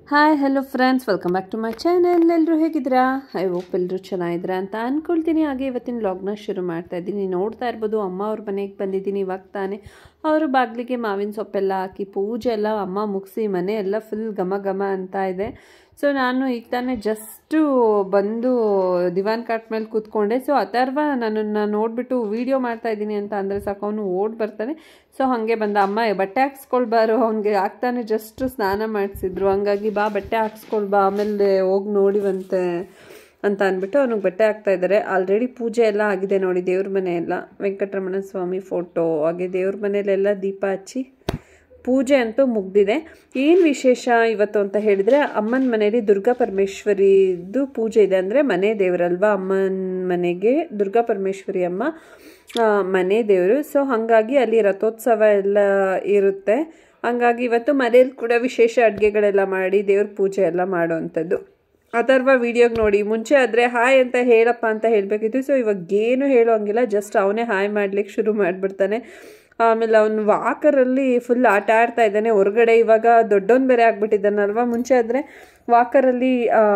hi hello friends welcome back to my channel ಎಲ್ಲರೂ ಹೇಗಿದ್ದೀರಾ I hope ಎಲ್ಲರೂ ಚೆನ್ನಾಗಿದ್ದೀರಾ ಅಂತ ಅಂದ್ಕೊಳ್ತೀನಿ ಹಾಗೆ ಇವತ್ತಿನ ವ್ಲಾಗ್ನ ಶುರು ಮಾಡ್ತಾ ಇದ್ದೀನಿ ನೋಡ್ತಾ ಇರ್ಬೋದು ಅಮ್ಮ ಅವ್ರ ಮನೆಗೆ ಬಂದಿದ್ದೀನಿ ಇವಾಗ ತಾನೇ ಅವರು ಬಾಗಿಲಿಗೆ ಮಾವಿನ ಸೊಪ್ಪೆಲ್ಲ ಹಾಕಿ ಪೂಜೆ ಎಲ್ಲ ಅಮ್ಮ ಮುಗಿಸಿ ಮನೆ ಎಲ್ಲ ಫುಲ್ ಘಮ ಘಮ ಅಂತ ಇದೆ ಸೊ ನಾನು ಈಗ ತಾನೇ ಜಸ್ಟು ಬಂದು ದಿವಾನ್ ಕಾಟ್ ಮೇಲೆ ಕೂತ್ಕೊಂಡೆ ಸೊ ಅಥರ್ವ ನನ್ನನ್ನು ನೋಡಿಬಿಟ್ಟು ವೀಡಿಯೋ ಮಾಡ್ತಾ ಇದ್ದೀನಿ ಅಂತ ಅಂದರೆ ಸಾಕು ಅವನು ಓಡ್ ಬರ್ತಾನೆ ಸೊ ಹಾಗೆ ಬಂದ ಅಮ್ಮ ಬಟ್ಟೆ ಹಾಕ್ಸ್ಕೊಳ್ಬಾರು ಅವ್ನಿಗೆ ಆಗ್ತಾನೆ ಜಸ್ಟ್ ಸ್ನಾನ ಮಾಡಿಸಿದ್ರು ಹಂಗಾಗಿ ಬಾ ಬಟ್ಟೆ ಹಾಕ್ಸ್ಕೊಳ್ಬಾ ಆಮೇಲೆ ಹೋಗಿ ನೋಡಿವಂತೆ ಅಂತ ಅಂದ್ಬಿಟ್ಟು ಅವ್ನಿಗೆ ಬಟ್ಟೆ ಹಾಕ್ತಾ ಇದ್ದಾರೆ ಆಲ್ರೆಡಿ ಪೂಜೆ ಎಲ್ಲ ಆಗಿದೆ ನೋಡಿ ದೇವ್ರ ಮನೆ ಎಲ್ಲ ವೆಂಕಟರಮಣ ಸ್ವಾಮಿ ಫೋಟೋ ಹಾಗೆ ದೇವ್ರ ಮನೆಯಲ್ಲೆಲ್ಲ ದೀಪ ಹಚ್ಚಿ ಪೂಜೆ ಅಂತೂ ಮುಗ್ದಿದೆ ಏನು ವಿಶೇಷ ಇವತ್ತು ಅಂತ ಹೇಳಿದರೆ ಅಮ್ಮನ ಮನೆಯಲ್ಲಿ ದುರ್ಗಾ ಪರಮೇಶ್ವರಿದು ಪೂಜೆ ಇದೆ ಅಂದರೆ ಮನೆ ದೇವರಲ್ವಾ ಅಮ್ಮನ ಮನೆಗೆ ದುರ್ಗಾ ಪರಮೇಶ್ವರಿ ಅಮ್ಮ ಆ, ಮನೆ ದೇವರು ಸೊ ಹಾಗಾಗಿ ಅಲ್ಲಿ ರಥೋತ್ಸವ ಎಲ್ಲ ಇರುತ್ತೆ ಹಂಗಾಗಿ ಇವತ್ತು ಮನೇಲಿ ಕೂಡ ವಿಶೇಷ ಅಡುಗೆಗಳೆಲ್ಲ ಮಾಡಿ ದೇವ್ರ ಪೂಜೆ ಎಲ್ಲ ಮಾಡೋವಂಥದ್ದು ಅಥರ್ವ ವಿಡಿಯೋಗೆ ನೋಡಿ ಮುಂಚೆ ಆದರೆ ಹಾಯ್ ಅಂತ ಹೇಳಪ್ಪ ಅಂತ ಹೇಳಬೇಕಿತ್ತು ಸೊ ಇವಾಗ ಏನು ಹೇಳೋ ಹಂಗಿಲ್ಲ ಜಸ್ಟ್ ಅವನೇ ಹಾಯ್ ಮಾಡ್ಲಿಕ್ಕೆ ಶುರು ಮಾಡಿಬಿಡ್ತಾನೆ ಆಮೇಲೆ ಅವನು ವಾಕರಲ್ಲಿ ಫುಲ್ ಆಟ ಆಡ್ತಾ ಇದ್ದಾನೆ ಹೊರಗಡೆ ಇವಾಗ ದೊಡ್ಡವನು ಬೇರೆ ಆಗ್ಬಿಟ್ಟಿದ್ದಾನಲ್ವ ಮುಂಚೆ ಆದರೆ ವಾಕರಲ್ಲಿ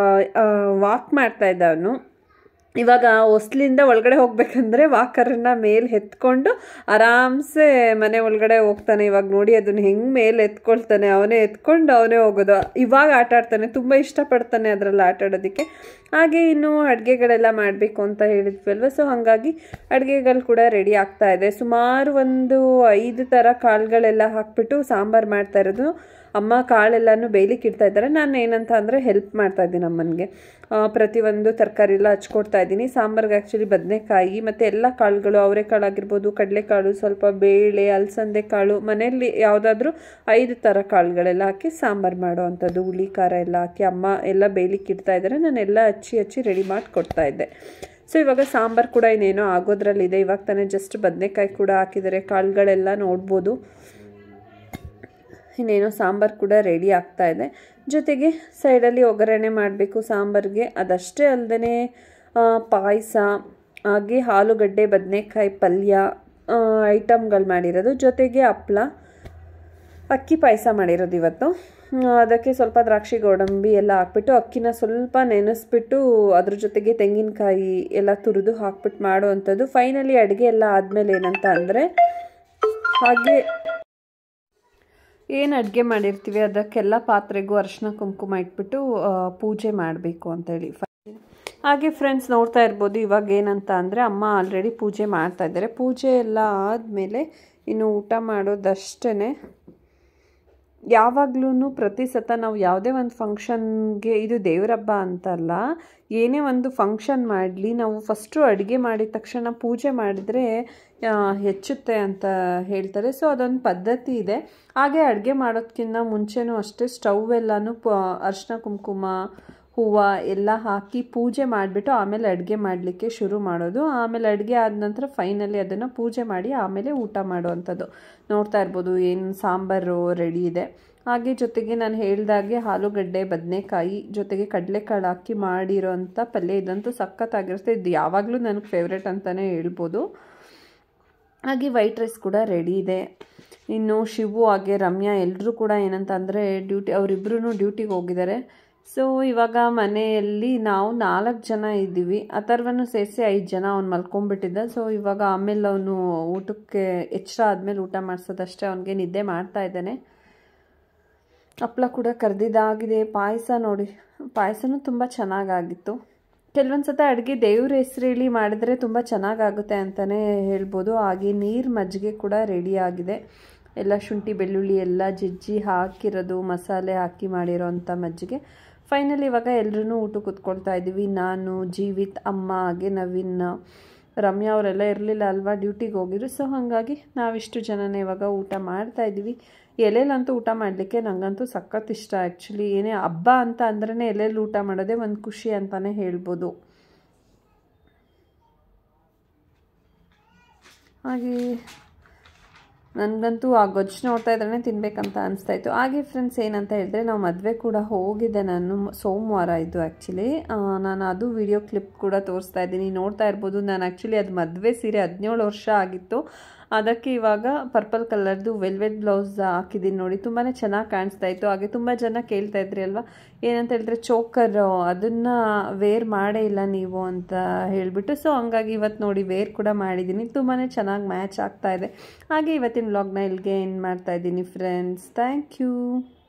ವಾಕ್ ಮಾಡ್ತಾ ಇದ್ದ ಅವನು ಇವಾಗ ಹೊಸ್ಲಿಂದ ಒಳಗಡೆ ಹೋಗ್ಬೇಕಂದ್ರೆ ವಾಕರನ್ನ ಮೇಲೆ ಎತ್ಕೊಂಡು ಆರಾಮ್ಸೆ ಮನೆ ಒಳಗಡೆ ಹೋಗ್ತಾನೆ ಇವಾಗ ನೋಡಿ ಅದನ್ನ ಹೆಂಗೆ ಮೇಲೆ ಎತ್ಕೊಳ್ತಾನೆ ಅವನೇ ಎತ್ಕೊಂಡು ಅವನೇ ಹೋಗೋದು ಇವಾಗ ಆಟ ಆಡ್ತಾನೆ ತುಂಬ ಇಷ್ಟಪಡ್ತಾನೆ ಅದರಲ್ಲಿ ಆಟ ಆಡೋದಕ್ಕೆ ಹಾಗೆ ಇನ್ನು ಅಡುಗೆಗಳೆಲ್ಲ ಮಾಡಬೇಕು ಅಂತ ಹೇಳಿದ್ವಿ ಅಲ್ವ ಸೊ ಹಾಗಾಗಿ ಅಡುಗೆಗಳು ಕೂಡ ರೆಡಿ ಆಗ್ತಾ ಇದೆ ಸುಮಾರು ಒಂದು ಐದು ಥರ ಕಾಳುಗಳೆಲ್ಲ ಹಾಕ್ಬಿಟ್ಟು ಸಾಂಬಾರು ಮಾಡ್ತಾ ಇರೋದು ಅಮ್ಮ ಕಾಳೆಲ್ಲನೂ ಬೇಯ್ಲಿಕ್ಕೆ ಇಡ್ತಾ ಇದ್ದಾರೆ ನಾನು ಏನಂತ ಅಂದರೆ ಹೆಲ್ಪ್ ಮಾಡ್ತಾ ಇದ್ದೀನಿ ಅಮ್ಮನಿಗೆ ಪ್ರತಿಯೊಂದು ತರಕಾರಿ ಎಲ್ಲ ಹಚ್ಕೊಡ್ತಾ ಇದ್ದೀನಿ ಸಾಂಬಾರ್ಗೆ ಆ್ಯಕ್ಚುಲಿ ಬದನೆಕಾಯಿ ಮತ್ತು ಎಲ್ಲ ಕಾಳುಗಳು ಅವರೆಕಾಳು ಆಗಿರ್ಬೋದು ಕಡಲೆಕಾಳು ಸ್ವಲ್ಪ ಬೇಳೆ ಅಲಸಂದೆ ಕಾಳು ಮನೆಯಲ್ಲಿ ಯಾವುದಾದ್ರೂ ಐದು ಥರ ಕಾಳುಗಳೆಲ್ಲ ಹಾಕಿ ಸಾಂಬಾರು ಮಾಡೋ ಅಂಥದ್ದು ಹುಳಿ ಖಾರ ಎಲ್ಲ ಹಾಕಿ ಅಮ್ಮ ಎಲ್ಲ ಬೇಯ್ಲಿಕ್ಕೆ ಇಡ್ತಾ ಇದ್ದಾರೆ ನಾನೆಲ್ಲ ಹಚ್ಚಿ ಹಚ್ಚಿ ರೆಡಿ ಮಾಡಿ ಕೊಡ್ತಾ ಇದ್ದೆ ಸೊ ಇವಾಗ ಸಾಂಬಾರು ಕೂಡ ಇನ್ನೇನೋ ಆಗೋದ್ರಲ್ಲಿದೆ ಇವಾಗ ತಾನೇ ಜಸ್ಟ್ ಬದನೆಕಾಯಿ ಕೂಡ ಹಾಕಿದ್ದಾರೆ ಕಾಳುಗಳೆಲ್ಲ ನೋಡ್ಬೋದು ಇನ್ನೇನೋ ಸಾಂಬಾರು ಕೂಡ ರೆಡಿ ಆಗ್ತಾ ಇದೆ ಜೊತೆಗೆ ಸೈಡಲ್ಲಿ ಒಗ್ಗರಣೆ ಮಾಡಬೇಕು ಸಾಂಬಾರಿಗೆ ಅದಷ್ಟೇ ಅಲ್ಲದೆ ಪಾಯಸ ಹಾಗೆ ಆಲೂಗಡ್ಡೆ ಬದನೆಕಾಯಿ ಪಲ್ಯ ಐಟಮ್ಗಳು ಮಾಡಿರೋದು ಜೊತೆಗೆ ಹಪ್ಳ ಅಕ್ಕಿ ಪಾಯಸ ಮಾಡಿರೋದು ಇವತ್ತು ಆ, ಅದಕ್ಕೆ ಸ್ವಲ್ಪ ದ್ರಾಕ್ಷಿ ಗೋಡಂಬಿ ಎಲ್ಲ ಹಾಕ್ಬಿಟ್ಟು ಅಕ್ಕಿನ ಸ್ವಲ್ಪ ನೆನೆಸ್ಬಿಟ್ಟು ಅದ್ರ ಜೊತೆಗೆ ತೆಂಗಿನಕಾಯಿ ಎಲ್ಲ ತುರಿದು ಹಾಕ್ಬಿಟ್ಟು ಮಾಡುವಂಥದ್ದು ಫೈನಲಿ ಅಡುಗೆ ಎಲ್ಲ ಆದಮೇಲೆ ಏನಂತ ಅಂದರೆ ಹಾಗೆ ಏನು ಅಡುಗೆ ಮಾಡಿರ್ತೀವಿ ಅದಕ್ಕೆಲ್ಲ ಪಾತ್ರೆಗೂ ಅರಿಶಿನ ಕುಂಕುಮ ಇಟ್ಬಿಟ್ಟು ಆ, ಪೂಜೆ ಮಾಡಬೇಕು ಅಂತೇಳಿ ಹಾಗೆ ಫ್ರೆಂಡ್ಸ್ ನೋಡ್ತಾ ಇರ್ಬೋದು ಇವಾಗ ಏನಂತ ಅಂದರೆ ಅಮ್ಮ ಆಲ್ರೆಡಿ ಪೂಜೆ ಮಾಡ್ತಾ ಇದ್ದಾರೆ ಪೂಜೆ ಎಲ್ಲ ಆದಮೇಲೆ ಇನ್ನು ಊಟ ಮಾಡೋದಷ್ಟೇ ಯಾವಾಗ್ಲೂ ಪ್ರತಿ ಸತ ನಾವು ಯಾವುದೇ ಒಂದು ಫಂಕ್ಷನ್ಗೆ ಇದು ದೇವ್ರ ಹಬ್ಬ ಅಂತಲ್ಲ ಏನೇ ಒಂದು ಫಂಕ್ಷನ್ ಮಾಡಲಿ ನಾವು ಫಸ್ಟು ಅಡುಗೆ ಮಾಡಿದ ತಕ್ಷಣ ಪೂಜೆ ಮಾಡಿದರೆ ಆ, ಹೆಚ್ಚುತ್ತೆ ಅಂತ ಹೇಳ್ತಾರೆ ಸೊ ಅದೊಂದು ಪದ್ಧತಿ ಇದೆ ಹಾಗೆ ಅಡುಗೆ ಮಾಡೋದಕ್ಕಿಂತ ಮುಂಚೆನೂ ಅಷ್ಟೇ ಸ್ಟವ್ ಎಲ್ಲನೂ ಪ ಅರಿಶಿನ ಕುಂಕುಮ ಹೂವು ಎಲ್ಲ ಹಾಕಿ ಪೂಜೆ ಮಾಡಿಬಿಟ್ಟು ಆಮೇಲೆ ಅಡುಗೆ ಮಾಡಲಿಕ್ಕೆ ಶುರು ಮಾಡೋದು ಆಮೇಲೆ ಅಡುಗೆ ಆದ ನಂತರ ಫೈನಲಿ ಅದನ್ನು ಪೂಜೆ ಮಾಡಿ ಆಮೇಲೆ ಊಟ ಮಾಡುವಂಥದ್ದು ನೋಡ್ತಾ ಇರ್ಬೋದು ಏನು ಸಾಂಬಾರು ರೆಡಿ ಇದೆ ಹಾಗೆ ಜೊತೆಗೆ ನಾನು ಹೇಳ್ದಾಗೆ ಆಲೂಗಡ್ಡೆ ಬದನೆಕಾಯಿ ಜೊತೆಗೆ ಕಡಲೆಕಾಳು ಹಾಕಿ ಮಾಡಿರೋಂಥ ಪಲ್ಯ ಇದಂತೂ ಸಖತ್ತಾಗಿರುತ್ತೆ ಇದು ಯಾವಾಗಲೂ ನನಗೆ ಫೇವ್ರೇಟ್ ಅಂತಲೇ ಹೇಳ್ಬೋದು ಹಾಗೆ ವೈಟ್ ರೈಸ್ ಕೂಡ ರೆಡಿ ಇದೆ ಇನ್ನು ಶಿವು ಹಾಗೆ ರಮ್ಯಾ ಎಲ್ಲರೂ ಕೂಡ ಏನಂತ ಅಂದರೆ ಡ್ಯೂಟಿ ಅವರಿಬ್ಬರೂ ಡ್ಯೂಟಿಗೆ ಹೋಗಿದ್ದಾರೆ ಸೊ ಇವಾಗ ಮನೆಯಲ್ಲಿ ನಾವು ನಾಲ್ಕು ಜನ ಇದ್ದೀವಿ ಅಥರ್ವನು ಸೇರಿಸಿ ಐದು ಜನ ಅವ್ನು ಮಲ್ಕೊಂಡ್ಬಿಟ್ಟಿದ್ದ ಸೊ ಇವಾಗ ಆಮೇಲೆ ಅವನು ಊಟಕ್ಕೆ ಎಚ್ಚರ ಆದಮೇಲೆ ಊಟ ಮಾಡಿಸೋದಷ್ಟೇ ಅವನಿಗೆ ನಿದ್ದೆ ಮಾಡ್ತಾ ಇದ್ದಾನೆ ಹಪ್ಳ ಕೂಡ ಕರೆದಿದ್ದಾಗಿದೆ ಪಾಯಸ ನೋಡಿ ಪಾಯಸನೂ ತುಂಬ ಚೆನ್ನಾಗಾಗಿತ್ತು ಕೆಲವೊಂದು ಸತ ಅಡುಗೆ ದೇವ್ರ ಹೆಸರು ಹೇಳಿ ಮಾಡಿದ್ರೆ ತುಂಬ ಚೆನ್ನಾಗಾಗುತ್ತೆ ಅಂತಲೇ ಹೇಳ್ಬೋದು ಹಾಗೆ ನೀರು ಮಜ್ಜಿಗೆ ಕೂಡ ರೆಡಿ ಆಗಿದೆ ಎಲ್ಲ ಶುಂಠಿ ಬೆಳ್ಳುಳ್ಳಿ ಎಲ್ಲ ಜಜ್ಜಿ ಹಾಕಿರೋದು ಮಸಾಲೆ ಹಾಕಿ ಮಾಡಿರೋಂಥ ಮಜ್ಜಿಗೆ ಫೈನಲ್ ಇವಾಗ ಎಲ್ಲರೂ ಊಟ ಕೂತ್ಕೊಳ್ತಾ ಇದ್ದೀವಿ ನಾನು ಜೀವಿತ್ ಅಮ್ಮ ಹಾಗೆ ನವೀನ್ ರಮ್ಯಾ ಅವರೆಲ್ಲ ಇರಲಿಲ್ಲ ಅಲ್ವಾ ಡ್ಯೂಟಿಗೆ ಹೋಗಿದ್ರು ಸೊ ಹಾಗಾಗಿ ನಾವಿಷ್ಟು ಜನನೇ ಇವಾಗ ಊಟ ಮಾಡ್ತಾ ಇದ್ದೀವಿ ಎಲೆಲಂತೂ ಊಟ ಮಾಡಲಿಕ್ಕೆ ನನಗಂತೂ ಸಖತ್ ಇಷ್ಟ ಆ್ಯಕ್ಚುಲಿ ಏನೇ ಹಬ್ಬ ಅಂತ ಅಂದ್ರೇ ಎಲೆಯಲ್ಲಿ ಊಟ ಮಾಡೋದೇ ಒಂದು ಖುಷಿ ಅಂತಲೇ ಹೇಳ್ಬೋದು ಹಾಗೆ ನನಗಂತೂ ಆ ಗೊಜ್ಜು ನೋಡ್ತಾ ಇದ್ರೇ ತಿನ್ಬೇಕಂತ ಅನಿಸ್ತಾ ಇತ್ತು ಹಾಗೆ ಫ್ರೆಂಡ್ಸ್ ಏನಂತ ಹೇಳಿದ್ರೆ ನಾವು ಮದುವೆ ಕೂಡ ಹೋಗಿದ್ದೆ ನಾನು ಮ- ಸೋಮವಾರ ಇದು ಆ್ಯಕ್ಚುಲಿ ನಾನು ಅದು ವಿಡಿಯೋ ಕ್ಲಿಪ್ ಕೂಡ ತೋರಿಸ್ತಾ ಇದ್ದೀನಿ ನೋಡ್ತಾ ಇರ್ಬೋದು ನಾನು ಆ್ಯಕ್ಚುಲಿ ಅದು ಮದುವೆ ಸೀರೆ ಹದಿನೇಳು ವರ್ಷ ಆಗಿತ್ತು ಅದಕ್ಕೆ ಇವಾಗ ಪರ್ಪಲ್ ಕಲರ್ದು ವೆಲ್ವೆಟ್ ಬ್ಲೌಸ್ ಹಾಕಿದ್ದೀನಿ ನೋಡಿ ತುಂಬಾ ಚೆನ್ನಾಗಿ ಕಾಣಿಸ್ತಾ ಇತ್ತು ಹಾಗೆ ತುಂಬ ಜನ ಕೇಳ್ತಾ ಇದ್ರಿ ಅಲ್ವಾ ಏನಂತ ಹೇಳಿದ್ರೆ ಚೋಕರ್ ಅದನ್ನು ವೇರ್ ಮಾಡೇ ಇಲ್ಲ ನೀವು ಅಂತ ಹೇಳಿಬಿಟ್ಟು ಸೊ ಹಂಗಾಗಿ ಇವತ್ತು ನೋಡಿ ವೇರ್ ಕೂಡ ಮಾಡಿದ್ದೀನಿ ತುಂಬಾ ಚೆನ್ನಾಗಿ ಮ್ಯಾಚ್ ಆಗ್ತಾ ಇದೆ ಹಾಗೆ ಇವತ್ತಿನ ವ್ಲಾಗ್ನ ಇಲ್ಲಿಗೆ ಏನು ಮಾಡ್ತಾ ಇದ್ದೀನಿ ಫ್ರೆಂಡ್ಸ್ ಥ್ಯಾಂಕ್ ಯು